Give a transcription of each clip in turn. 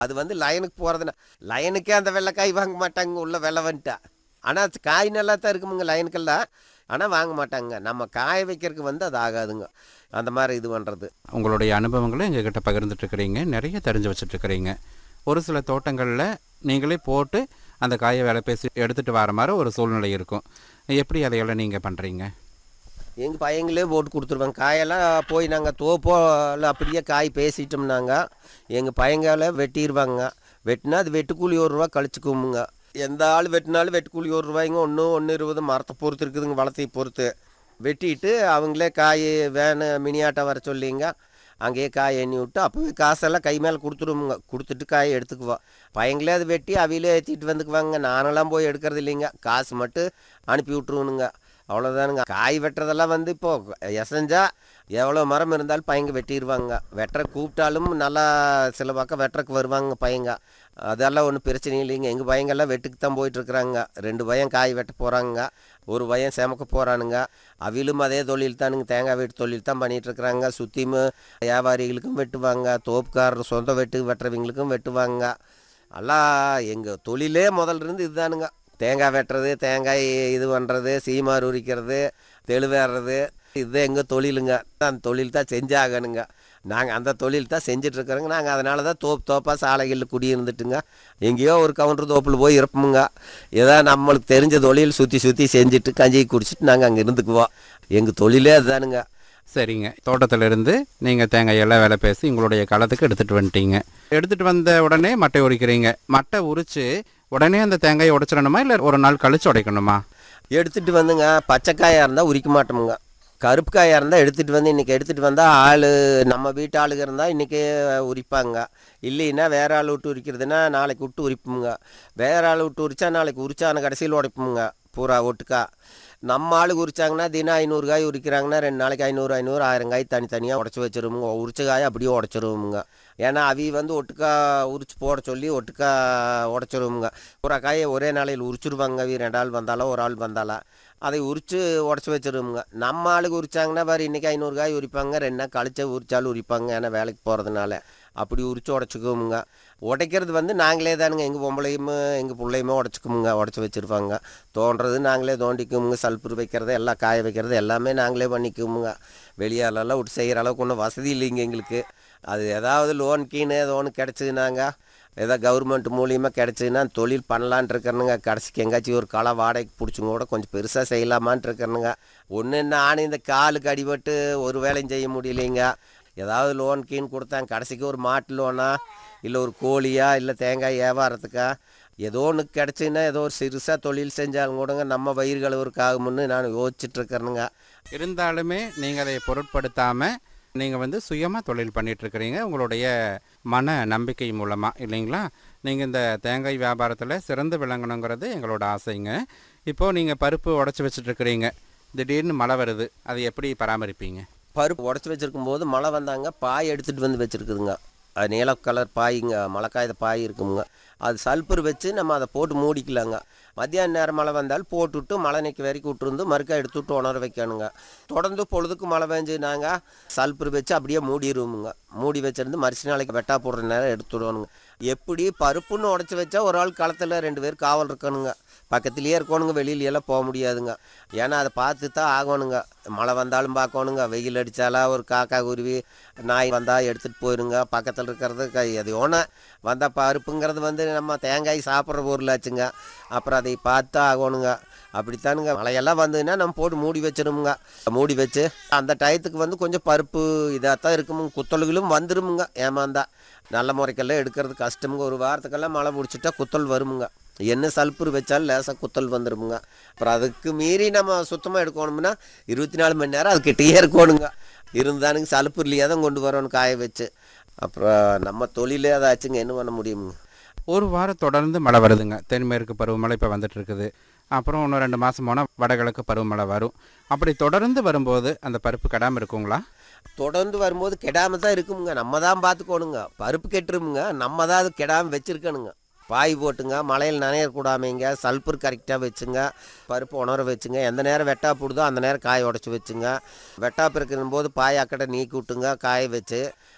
அது வந்து லைனுக்கு போகிறதுனா லைனுக்கே அந்த வெள்ளைக்காய் வாங்க மாட்டாங்க உள்ள வெள்ளை வந்துட்டா ஆனால் காய் நல்லா தான் இருக்குமுங்க லைனுக்கெல்லாம் ஆனால் வாங்க மாட்டாங்க நம்ம காய வைக்கிறதுக்கு வந்து அது ஆகாதுங்க அந்த மாதிரி இது பண்ணுறது உங்களுடைய அனுபவங்களை எங்ககிட்ட பகிர்ந்துட்டு இருக்கிறீங்க நிறைய தெரிஞ்சு வச்சுட்டு இருக்கிறீங்க ஒரு சில தோட்டங்களில் நீங்களே போட்டு அந்த காயை வேலை பேசி எடுத்துகிட்டு வர மாதிரி ஒரு சூழ்நிலை இருக்கும் எப்படி அதையெல்லாம் நீங்கள் பண்ணுறீங்க எங்கள் பையங்களே போட்டு கொடுத்துருவாங்க காயெல்லாம் போய் நாங்கள் தோப்போல அப்படியே காய் பேசிட்டோம்னாங்க எங்கள் பையங்கள வெட்டிடுவாங்க வெட்டினா அது வெட்டுக்கூலி ஒரு ரூபா கழிச்சுக்குவோமுங்க எந்த ஆள் வெட்டினாலும் வெட்டுக்கூலி ஒரு ரூபாய்ங்க ஒன்று ஒன்று இருபது மரத்தை பொறுத்து இருக்குதுங்க வளத்தை பொறுத்து வெட்டிட்டு அவங்களே காய் வேனு மினியாட்டம் வர சொல்லிங்க அங்கேயே காய் எண்ணி விட்டு அப்போவே காசெல்லாம் கை மேலே கொடுத்துருவோமுங்க கொடுத்துட்டு காயை எடுத்துக்குவோம் பையங்களே அது வெட்டி அவியிலே ஏற்றிட்டு வந்துக்குவாங்க நானெல்லாம் போய் எடுக்கிறது இல்லைங்க காசு மட்டும் அனுப்பி விட்ருவணுங்க அவ்வளோதானுங்க காய் வெட்டுறதெல்லாம் வந்து இப்போ எசஞ்சா எவ்வளோ மரம் இருந்தாலும் பையங்க வெட்டிடுவாங்க வெட்டுற கூப்பிட்டாலும் நல்லா சில பக்கம் வெட்டுறக்கு வருவாங்க பையங்க அதெல்லாம் ஒன்றும் பிரச்சனை இல்லைங்க எங்கள் பையங்கெல்லாம் வெட்டுக்கு தான் போயிட்டுருக்குறாங்க ரெண்டு பையன் காய் வெட்ட போகிறாங்க ஒரு பையன் செமக்க போகிறானுங்க அவிலும் அதே தொழில் தானுங்க தேங்காய் வெட்டு தொழில் தான் பண்ணிகிட்ருக்குறாங்க சுற்றியும் வியாபாரிகளுக்கும் வெட்டுவாங்க தோப்புக்காரர் சொந்த வெட்டு வெட்டுறவங்களுக்கும் வெட்டுவாங்க எல்லாம் எங்கள் தொழிலே முதல்ல இருந்து இதுதானுங்க தேங்காய் வெட்டுறது தேங்காய் இது பண்ணுறது சீமார் உரிக்கிறது தெளிவேறது இது எங்கள் தொழிலுங்க அந்த தொழில் தான் செஞ்சாகணுங்க நாங்கள் அந்த தொழில் தான் செஞ்சிட்ருக்குறோங்க நாங்கள் அதனால தான் தோப்பு தோப்பாக சாலைகளில் குடியிருந்துட்டுங்க எங்கேயோ ஒரு கவுண்டர் தோப்பில் போய் இருப்போமுங்க ஏதோ நம்மளுக்கு தெரிஞ்ச தொழில் சுற்றி சுற்றி செஞ்சுட்டு கஞ்சி குடிச்சிட்டு நாங்கள் அங்கே இருந்துக்குவோம் எங்கள் தொழிலே அதுதானுங்க சரிங்க தோட்டத்திலிருந்து நீங்கள் தேங்காய் எல்லாம் வேலை பேசி உங்களுடைய களத்துக்கு எடுத்துகிட்டு வந்துட்டீங்க எடுத்துகிட்டு வந்த உடனே மட்டை உரிக்கிறீங்க மட்டை உரித்து உடனே அந்த தேங்காயை உடைச்சிடணுமா இல்லை ஒரு நாள் கழிச்சு உடைக்கணுமா எடுத்துகிட்டு வந்துங்க பச்சைக்காயாக இருந்தால் உரிக்க மாட்டோமுங்க கருப்பு காயாக இருந்தால் எடுத்துகிட்டு வந்து இன்றைக்கி எடுத்துகிட்டு வந்தால் ஆள் நம்ம வீட்டு ஆளுங்க இருந்தால் இன்றைக்கி உரிப்பாங்க இல்லைன்னா வேற ஆள் விட்டு உரிக்கிறதுனா நாளைக்கு விட்டு உரிப்போமுங்க வேற ஆள் விட்டு உரிச்சா நாளைக்கு உரிச்சான கடைசியில் உடைப்போமுங்க பூரா ஒட்டுக்கா நம்ம ஆளுக்கு உரிச்சாங்கன்னா தினம் ஐநூறு காய் உரிக்கிறாங்கன்னா ரெண்டு நாளைக்கு ஐநூறு ஐநூறு ஆயிரம் காய் தனித்தனியாக உடச்சி வச்சிருவோங்க உரிச்ச காயை அப்படியே உடச்சிருவோமுங்க ஏன்னா அவி வந்து ஒட்டுக்கா உரிச்சு போட சொல்லி ஒட்டுக்கா உடச்சிருவோமுங்க பூரா காயை ஒரே நாளையில் உரிச்சிருவாங்க அவி ரெண்டு ஆள் வந்தாலும் ஒரு ஆள் வந்தாலும் அதை உரித்து உடச்சி வச்சிருவோமுங்க நம்ம ஆளுக்கு உரிச்சாங்கன்னா பாரு இன்றைக்கி ஐநூறு காய் உரிப்பாங்க ரெண்டு நாள் கழிச்சா உரிச்சாலும் உரிப்பாங்க ஏன்னா வேலைக்கு போகிறதுனால அப்படி உரித்து உடச்சிக்குவோமுங்க உடைக்கிறது வந்து நாங்களே தானுங்க எங்கள் பொம்பளையும் எங்கள் பிள்ளையுமே உடச்சிக்குமுங்க உடச்சி வச்சுருப்பாங்க தோன்றது நாங்களே தோண்டிக்குவோமுங்க சல்புர் வைக்கிறது எல்லாம் காய வைக்கிறது எல்லாமே நாங்களே பண்ணிக்குவோமுங்க வெளியாலெல்லாம் விட்டு செய்கிற அளவுக்கு ஒன்றும் வசதி இல்லைங்க எங்களுக்கு அது ஏதாவது லோன் கீனு ஏதோ ஒன்று கிடச்சிதுனாங்க ஏதோ கவர்மெண்ட் மூலியமாக கிடச்சிதுன்னா தொழில் பண்ணலான்ட்டு இருக்கிறனுங்க கடைசிக்கு எங்காச்சும் ஒரு களை வாடகைக்கு பிடிச்சுங்க கூட கொஞ்சம் பெருசாக செய்யலாமான்ட்டு இருக்கிறனுங்க ஒன்று நானும் இந்த காலுக்கு அடிபட்டு ஒரு வேலையும் செய்ய முடியலைங்க ஏதாவது லோன் கீன் கொடுத்தாங்க கடைசிக்கு ஒரு மாட்டு லோனா இல்லை ஒரு கோழியா இல்லை தேங்காய் வியாபாரத்துக்கா ஏதோ ஒன்று கிடச்சின்னா ஏதோ ஒரு சிறுசாக தொழில் செஞ்சாலும் கூடங்க நம்ம வயிறு கழுவுறதுக்கு ஆகும்னு நான் யோசிச்சுட்டு இருக்கிறேனுங்க இருந்தாலுமே நீங்கள் அதை பொருட்படுத்தாமல் நீங்கள் வந்து சுயமாக தொழில் பண்ணிட்டு இருக்கிறீங்க உங்களுடைய மன நம்பிக்கை மூலமாக இல்லைங்களா நீங்கள் இந்த தேங்காய் வியாபாரத்தில் சிறந்து விளங்கணுங்கிறது எங்களோட ஆசைங்க இப்போது நீங்கள் பருப்பு உடச்சி வச்சுட்ருக்கிறீங்க திடீர்னு மழை வருது அதை எப்படி பராமரிப்பீங்க பருப்பு உடச்சி வச்சிருக்கும் போது மழை வந்தாங்க பாய் எடுத்துகிட்டு வந்து வச்சுருக்குதுங்க அது நீல கலர் பாய்ங்க மழைக்காயத பாய் இருக்குங்க அது சல்பர் வச்சு நம்ம அதை போட்டு மூடிக்கலாங்க மத்தியான நேரம் மழை வந்தால் போட்டுவிட்டு மழை நிற்க வரைக்கும் விட்டுருந்து மறுக்கா எடுத்து விட்டு உணர வைக்கணுங்க தொடர்ந்து பொழுதுக்கு மழை பெஞ்சுனாங்க சல்பர் வச்சு அப்படியே மூடிடுவோமுங்க மூடி வச்சிருந்து மறுச்சு நாளைக்கு வெட்டா போடுற நேரம் எடுத்து விடணுங்க எப்படி பருப்புன்னு உடச்சி வச்சா ஒரு ஆள் களத்தில் ரெண்டு பேர் காவல் இருக்கணுங்க பக்கத்துலேயே இருக்கணுங்க வெளியில எல்லாம் போக முடியாதுங்க ஏன்னா அதை பார்த்து தான் ஆகணுங்க மழை வந்தாலும் பார்க்கணுங்க வெயில் அடித்தாலா ஒரு காக்கா குருவி நாய் வந்தால் எடுத்துகிட்டு போயிருங்க பக்கத்தில் இருக்கிறது க எது ஒன்று வந்தால் பருப்புங்கிறது வந்து நம்ம தேங்காய் சாப்பிட்ற பொருளாச்சுங்க அப்புறம் அதை பார்த்து ஆகணுங்க அப்படித்தானுங்க மழையெல்லாம் வந்ததுன்னா நம்ம போட்டு மூடி வச்சிருமுங்க மூடி வச்சு அந்த டயத்துக்கு வந்து கொஞ்சம் பருப்பு இதாக தான் இருக்குமுங்க குத்தல்களும் வந்துருமுங்க ஏமாந்தா நல்ல முறைக்கெல்லாம் எடுக்கிறது கஷ்டமுங்க ஒரு வாரத்துக்கெல்லாம் மழை பிடிச்சிட்டா குத்தல் வருமுங்க என்ன சல்புர் வச்சாலும் லேசாக குத்தல் வந்துருமுங்க அப்புறம் அதுக்கு மீறி நம்ம சுத்தமாக எடுக்கணும்னா இருபத்தி நாலு மணி நேரம் அது கிட்டேயே இருக்கணுங்க இருந்தானுங்க சலுப்புர்லையே தான் கொண்டு வரணும் காய வச்சு அப்புறம் நம்ம தொழிலே அதாச்சுங்க என்ன பண்ண முடியுமுங்க ஒரு வாரம் தொடர்ந்து மழை வருதுங்க தென்மேற்கு பருவமழை இப்போ வந்துட்டு இருக்குது அப்புறம் இன்னும் ரெண்டு மாதம் போனால் வடகிழக்கு பருவமழை வரும் அப்படி தொடர்ந்து வரும்போது அந்த பருப்பு கெடாமல் இருக்குங்களா தொடர்ந்து வரும்போது கெடாம தான் இருக்குமுங்க நம்ம தான் பார்த்துக்கோணுங்க பருப்பு கெட்டுருமுங்க நம்ம தான் அது கெடாமல் வச்சுருக்கணுங்க பாய் போட்டுங்க மழையில் நனையக்கூடாமைங்க சல்பர் கரெக்டாக வச்சுங்க பருப்பு உணர வச்சுங்க எந்த நேரம் வெட்டா போடுதோ அந்த நேரம் காய உடச்சி வச்சுங்க வெட்டாப்பு இருக்கிற போது பாய் அக்கடை நீக்கி விட்டுங்க காய வச்சு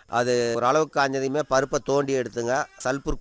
அது ஓரளவுக்கு காஞ்சதையுமே பருப்பை தோண்டி எடுத்துங்க சல்பூர்